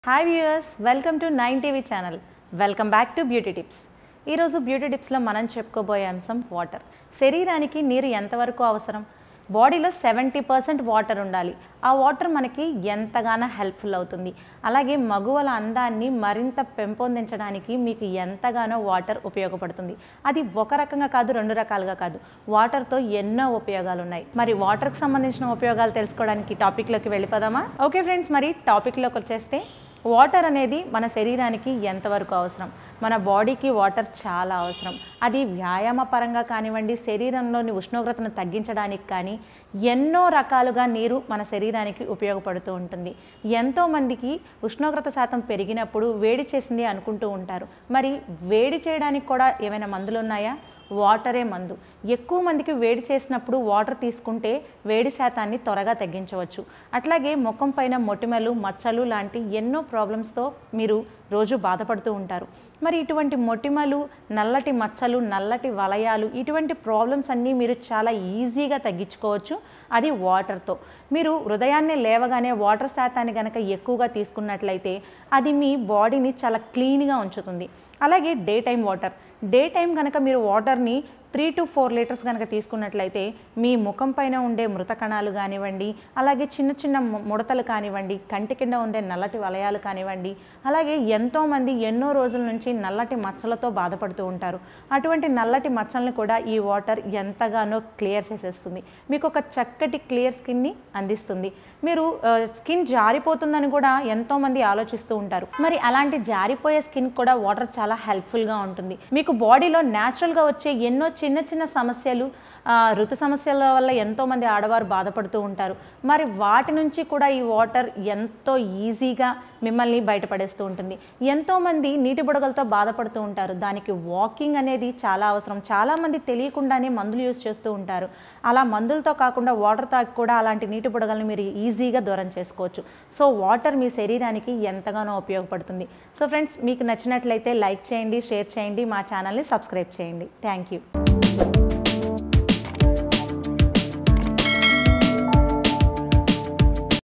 hi viewers welcome to nine TV channel welcome back to beauty tips ఈరోజు beauty టిప్స్లో మనం చెప్పుకోబోయే అంశం వాటర్ శరీరానికి నీరు ఎంతవరకు అవసరం బాడీలో సెవెంటీ పర్సెంట్ వాటర్ ఉండాలి ఆ వాటర్ మనకి ఎంతగానో హెల్ప్ఫుల్ అవుతుంది అలాగే మగువల అందాన్ని మరింత పెంపొందించడానికి మీకు ఎంతగానో వాటర్ ఉపయోగపడుతుంది అది ఒక రకంగా కాదు రెండు రకాలుగా కాదు వాటర్తో ఎన్నో ఉపయోగాలు ఉన్నాయి మరి వాటర్కి సంబంధించిన ఉపయోగాలు తెలుసుకోవడానికి టాపిక్లోకి వెళ్ళిపోదామా ఓకే ఫ్రెండ్స్ మరి టాపిక్లోకి వచ్చేస్తే వాటర్ అనేది మన శరీరానికి ఎంతవరకు అవసరం మన బాడీకి వాటర్ చాలా అవసరం అది వ్యాయామ పరంగా కానివ్వండి శరీరంలోని ఉష్ణోగ్రతను తగ్గించడానికి కానీ ఎన్నో రకాలుగా నీరు మన శరీరానికి ఉపయోగపడుతూ ఉంటుంది ఎంతోమందికి ఉష్ణోగ్రత శాతం పెరిగినప్పుడు వేడి చేసింది అనుకుంటూ ఉంటారు మరి వేడి చేయడానికి కూడా ఏమైనా మందులు ఉన్నాయా వాటరే మందు ఎక్కువ మందికి వేడి చేసినప్పుడు వాటర్ తీసుకుంటే వేడి శాతాన్ని త్వరగా తగ్గించవచ్చు అట్లాగే ముఖం పైన మొటిమలు మచ్చలు లాంటి ఎన్నో ప్రాబ్లమ్స్తో మీరు రోజు బాధపడుతూ ఉంటారు మరి ఇటువంటి మొటిమలు నల్లటి మచ్చలు నల్లటి వలయాలు ఇటువంటి ప్రాబ్లమ్స్ అన్నీ మీరు చాలా ఈజీగా తగ్గించుకోవచ్చు అది వాటర్తో మీరు హృదయాన్నే లేవగానే వాటర్ శాతాన్ని కనుక ఎక్కువగా తీసుకున్నట్లయితే అది మీ బాడీని చాలా క్లీన్గా ఉంచుతుంది అలాగే day time water day time కనుక మీరు వాటర్ని త్రీ టు ఫోర్ లీటర్స్ కనుక తీసుకున్నట్లయితే మీ ముఖం పైన ఉండే మృత కణాలు కానివ్వండి అలాగే చిన్న చిన్న ము- ముడతలు కానివ్వండి కంటి కింద ఉండే నల్లటి వలయాలు కానివ్వండి అలాగే ఎంతోమంది ఎన్నో రోజుల నుంచి నల్లటి మచ్చలతో బాధపడుతూ ఉంటారు అటువంటి నల్లటి మచ్చల్ని కూడా ఈ వాటర్ ఎంతగానో క్లియర్ చేసేస్తుంది మీకు ఒక చక్కటి క్లియర్ స్కిన్ని అందిస్తుంది మీరు స్కిన్ జారిపోతుందని కూడా ఎంతోమంది ఆలోచిస్తూ ఉంటారు మరి అలాంటి జారిపోయే స్కిన్ కూడా వాటర్ చాలా హెల్ప్ఫుల్గా ఉంటుంది మీకు బాడీలో న్యాచురల్గా వచ్చే ఎన్నో చిన్న చిన్న సమస్యలు ఆ, ఋతు సమస్యల వల్ల ఎంతోమంది ఆడవారు బాధపడుతూ ఉంటారు మరి వాటి నుంచి కూడా ఈ వాటర్ ఎంతో ఈజీగా మిమ్మల్ని బయటపడేస్తూ ఉంటుంది ఎంతోమంది నీటి బుడగలతో బాధపడుతూ ఉంటారు దానికి వాకింగ్ అనేది చాలా అవసరం చాలామంది తెలియకుండానే మందులు యూస్ చేస్తూ ఉంటారు అలా మందులతో కాకుండా వాటర్ తాగి కూడా అలాంటి నీటి బుడగల్ని మీరు ఈజీగా దూరం చేసుకోవచ్చు సో వాటర్ మీ శరీరానికి ఎంతగానో ఉపయోగపడుతుంది సో ఫ్రెండ్స్ మీకు నచ్చినట్లయితే లైక్ చేయండి షేర్ చేయండి మా ఛానల్ని సబ్స్క్రైబ్ చేయండి థ్యాంక్ యూ